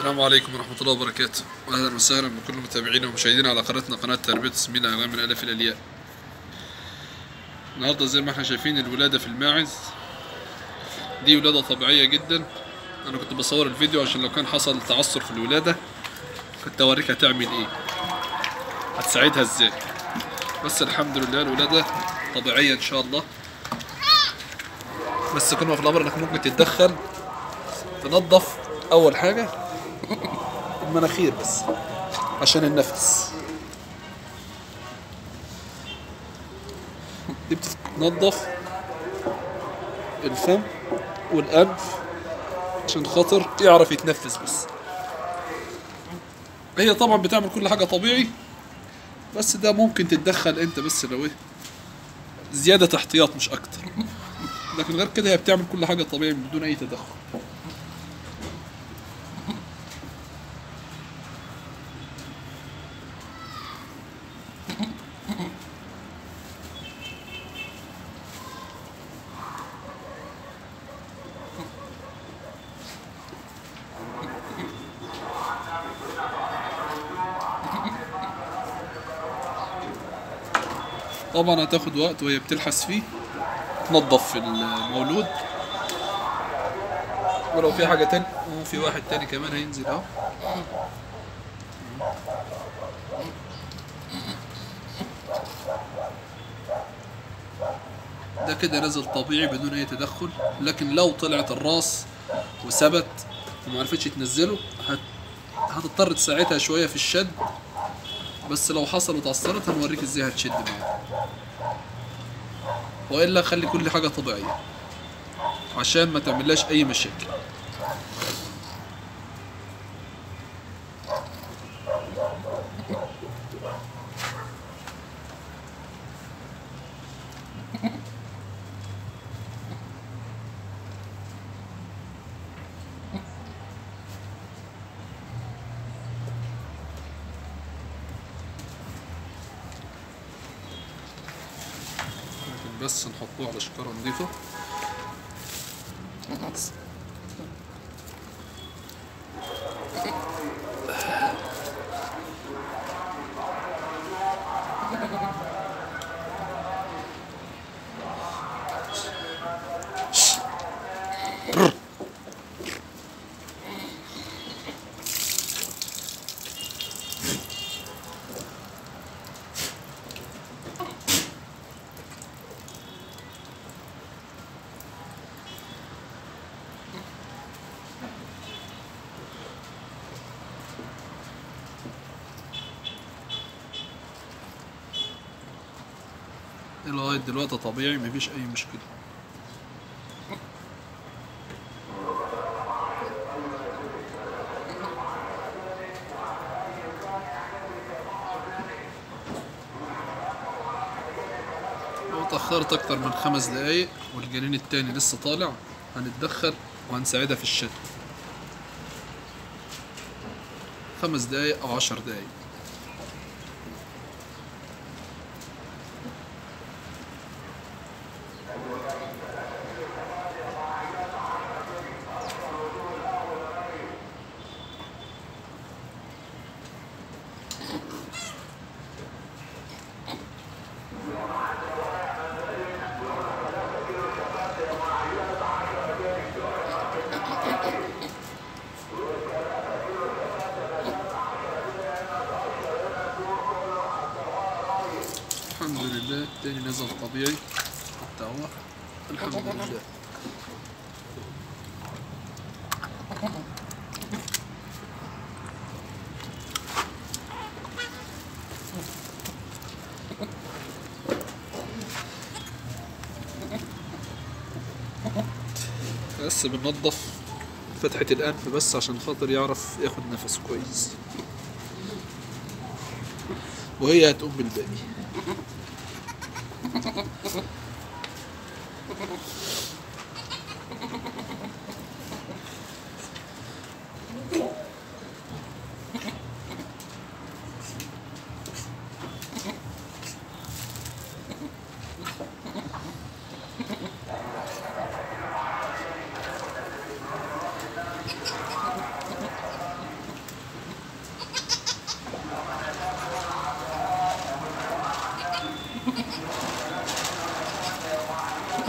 السلام عليكم ورحمة الله وبركاته وأهلا وسهلا بكل متابعينا ومشاهدينا على قناتنا قناة تربية تسمين أعلام من ألف الألياء النهاردة زي ما احنا شايفين الولادة في الماعز دي ولادة طبيعية جدا أنا كنت بصور الفيديو عشان لو كان حصل تعثر في الولادة كنت أوريك هتعمل إيه هتساعدها إزاي بس الحمد لله الولادة طبيعية إن شاء الله بس كنا في الأمر إنك ممكن تتدخل تنظف أول حاجة المناخير بس عشان النفس دي بتتنضف الفم والأنف عشان خاطر يعرف يتنفس بس هي طبعا بتعمل كل حاجة طبيعي بس ده ممكن تتدخل انت بس لو ايه زيادة احتياط مش اكتر لكن غير كده هي بتعمل كل حاجة طبيعي بدون اي تدخل طبعا هتاخد وقت وهي بتلحس فيه تنظف المولود ولو في حاجة تاني وفي واحد تاني كمان هينزل اهو ده كده نزل طبيعي بدون اي تدخل لكن لو طلعت الراس وثبت وما عرفتش تنزله هت... هتضطر تساعدها شوية في الشد بس لو حصل وتعثرت هنوريك ازاي هتشد معاها والا خلي كل حاجه طبيعيه عشان ما تعملهاش اي مشاكل ممكن بس نحطوه على شكارة نظيفة لغاية دلوقتي طبيعي مفيش أي مشكلة لو اتأخرت أكتر من خمس دقايق والجنين التاني لسه طالع هنتدخل وهنساعدها في الشد خمس دقايق أو عشر دقايق الحمد لله التاني نزل طبيعي حتى هو الحمد لله بس بننضف فتحة الأنف بس عشان خاطر يعرف ياخد نفس كويس وهي هتقوم بالباقي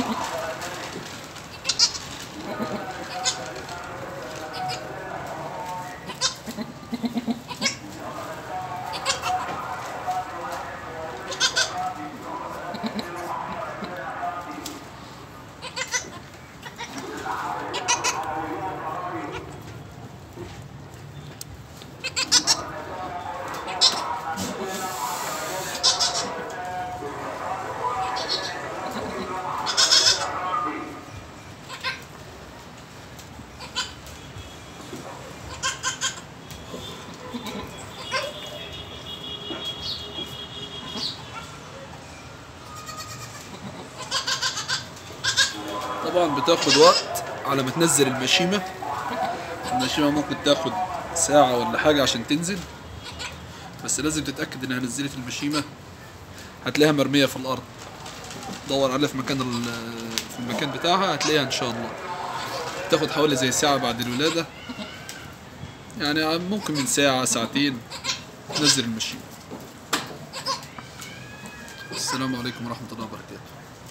طبعا بتاخد وقت على ما تنزل المشيمة المشيمة ممكن تاخد ساعة ولا حاجة عشان تنزل بس لازم تتأكد انها نزلت المشيمة هتلاقيها مرمية في الأرض دور عليها في مكان ال- في المكان بتاعها هتلاقيها إن شاء الله تاخد حوالي زي ساعة بعد الولادة يعني ممكن من ساعة ساعتين تنزل المشيمة السلام عليكم ورحمة الله وبركاته